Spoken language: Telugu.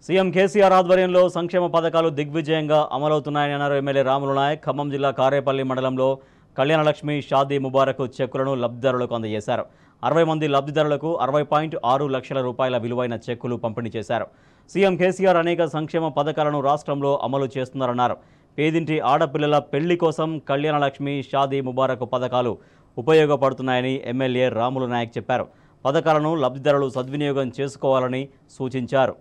సీఎం కేసీఆర్ ఆధ్వర్యంలో సంక్షేమ పథకాలు దిగ్విజయంగా అమలవుతున్నాయని అన్నారు ఎమ్మెల్యే రాములు నాయక్ ఖమ్మం జిల్లా కారేపల్లి మండలంలో కళ్యాణలక్ష్మి షాదీ ముబారక్ చెక్కులను లబ్ధిదారులకు అందజేశారు అరవై మంది లబ్ధిదారులకు అరవై పాయింట్ ఆరు లక్షల రూపాయల విలువైన చెక్కులు పంపిణీ చేశారు సీఎం కేసీఆర్ అనేక సంక్షేమ పథకాలను రాష్ట్రంలో అమలు చేస్తున్నారన్నారు పేదింటి ఆడపిల్లల పెళ్లి కోసం కళ్యాణలక్ష్మి షాదీ ముబారక్ పథకాలు ఉపయోగపడుతున్నాయని ఎమ్మెల్యే రాములు నాయక్ చెప్పారు పథకాలను లబ్ధిదారులు సద్వినియోగం చేసుకోవాలని సూచించారు